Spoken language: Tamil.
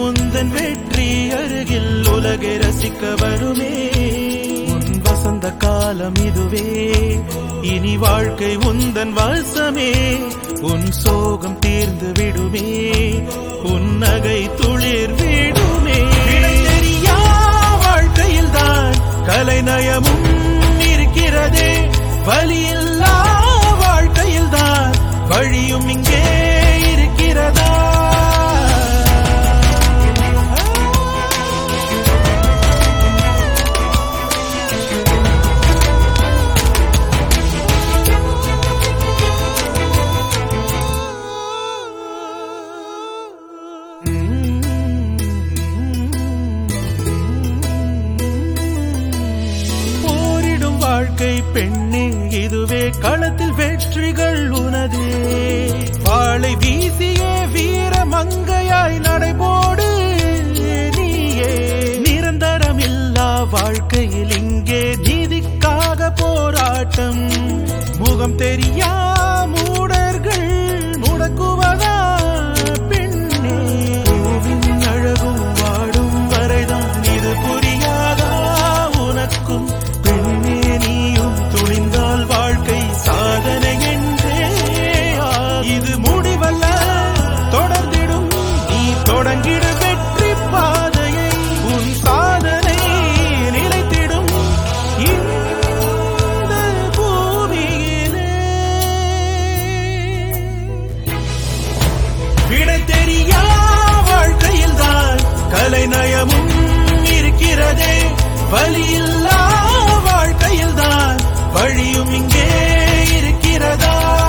உந்தன் வெற்றி அருகில் உலகை ரசிக்க வருமே உன் வசந்த காலம் இதுவே இனி வாழ்க்கை உந்தன் வசமே உன் சோகம் தீர்ந்து விடுமே உன் நகை துளிர் விடுமே விடை தெரியா வாழ்க்கையில் தான் கலைநயமும் இருக்கிறதே வலியில்லா வாழ்க்கையில் தான் வழியும் இங்கே இருக்கிறதா போரிடும் வாழ்க்கை பெண்ணே இதுவே களத்தில் வெற்றிகள் உனதே வாளை வீசியே வீர மங்கையாய் நடைபோடு நீயே நிரந்தரமில்லா வாழ்க்கையில் இங்கே நீதிக்காக போராட்டம் முகம் தெரியா மூடர்கள் முடக்குவதா பெண்ணே பூவின் அழகும் வாடும் வரைதான் இது புரியாதா உனக்கும் பெண்ணே நீயும் துணிந்தால் வாழ்க்கை சாதனை என்றே ஆ- இது முடிவல்ல தொடர்ந்திடும் நீ தொடங்கிடு வெற்றி பாதையை உன் சாதனை நிலைத்திடும் இந்த பூமியிலே விடை தெரியா வாழ்க்கையில் தான் கலைநயமும் இருக்கிறதே வலியில்லா வாழ்க்கையில் தான் வழியும் இங்கே இருக்கிறதா